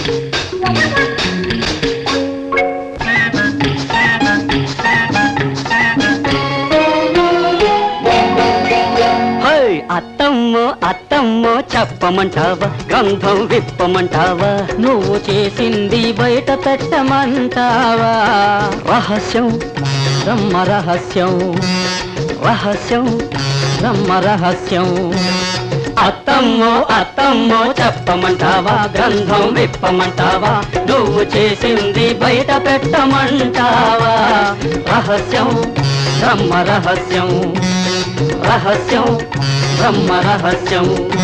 High అత్తమ్మో అత్తమ్మో చెప్పమంటావా గంధం విప్పమంటావా నువ్వు చేసింది బయట పెట్టమంటావా రహస్యం బ్రహ్మ రహస్యం రహస్యం బ్రహ్మ రహస్యం అత్తమ్మో అత్తమ్మో చెప్పమంటావా గ్రంథం విప్పమంటావా నువ్వు చేసింది బయట పెట్టమంటావా రహస్యం బ్రహ్మ రహస్యం రహస్యం బ్రహ్మ రహస్యం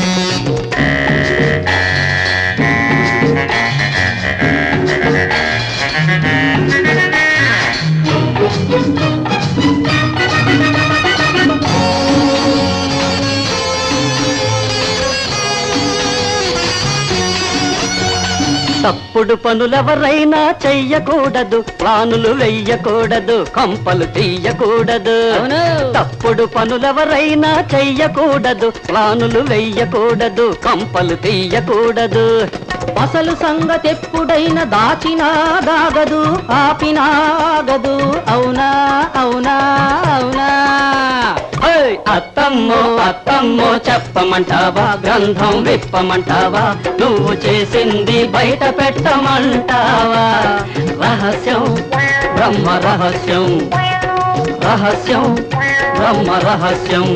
తప్పుడు పనులెవరైనా చెయ్యకూడదు ప్లానులు వెయ్యకూడదు కంపలు తీయకూడదు అవును. తప్పుడు పనులెవరైనా చెయ్యకూడదు ప్లానులు వెయ్యకూడదు కంపలు తీయకూడదు అసలు సంగతి ఎప్పుడైనా దాచినా దాగదు ఆపినా ఆగదు అవునా అవునా అవునా హే, అత్తమ్మో అత్తమ్మో చెప్పమంటావా గ్రంథం విప్పమంటావా నువ్వు చేసింది బయట పెట్టమంటావా రహస్యం బ్రహ్మ రహస్యం రహస్యం బ్రహ్మ రహస్యం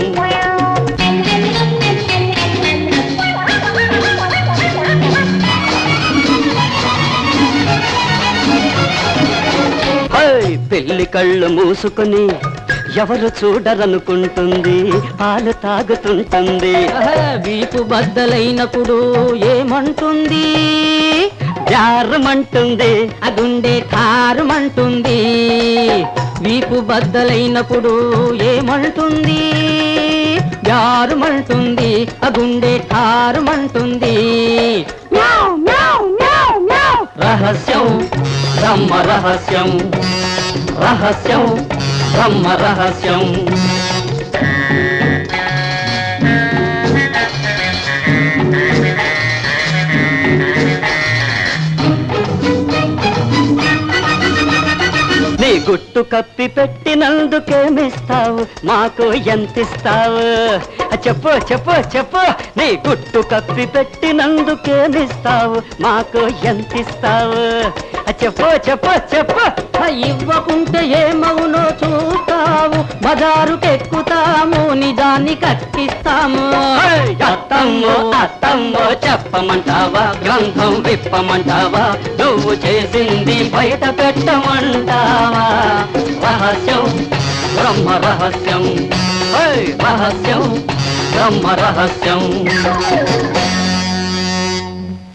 హే, పెళ్లి కళ్ళు మూసుకుని ఎవరు చూడరనుకుంటుంది పాలు తాగుతుంటుంది ఆహా, వీపు బద్దలైనప్పుడు ఏమంటుంది జారమంటుంది ఆ గుండె ఠారుమంటుంది వీపు బద్దలైనప్పుడు ఏమంటుంది జారుమంటుంది ఆ గుండె ఠారుమంటుంది రహస్యం బ్రహ్మ రహస్యం రహస్యం బ్రహ్మ రహస్యం నీ గుట్టు కప్పి పెట్టినందుకేమిస్తావు మాకు ఎంతిస్తావు ఆ, చెప్పు చెప్పు చెప్పు నీ గుట్టు కప్పి పెట్టినందుకేమిస్తావు మాకు ఎంతిస్తావు ఆ, చెప్పు చెప్పు చెప్పు ఆ ఇవ్వకుంటే ఏమవునో చూస్తావు బజారుకెక్కుతాము నిజాన్ని కక్కిస్తాము హే! అత్తమ్మో అత్తమ్మో చెప్పమంటావా గ్రంథం విప్పమంటావా నువ్వు చేసింది బయట పెట్టమంటావా రహస్యం బ్రహ్మ రహస్యం హే! రహస్యం బ్రహ్మ రహస్యం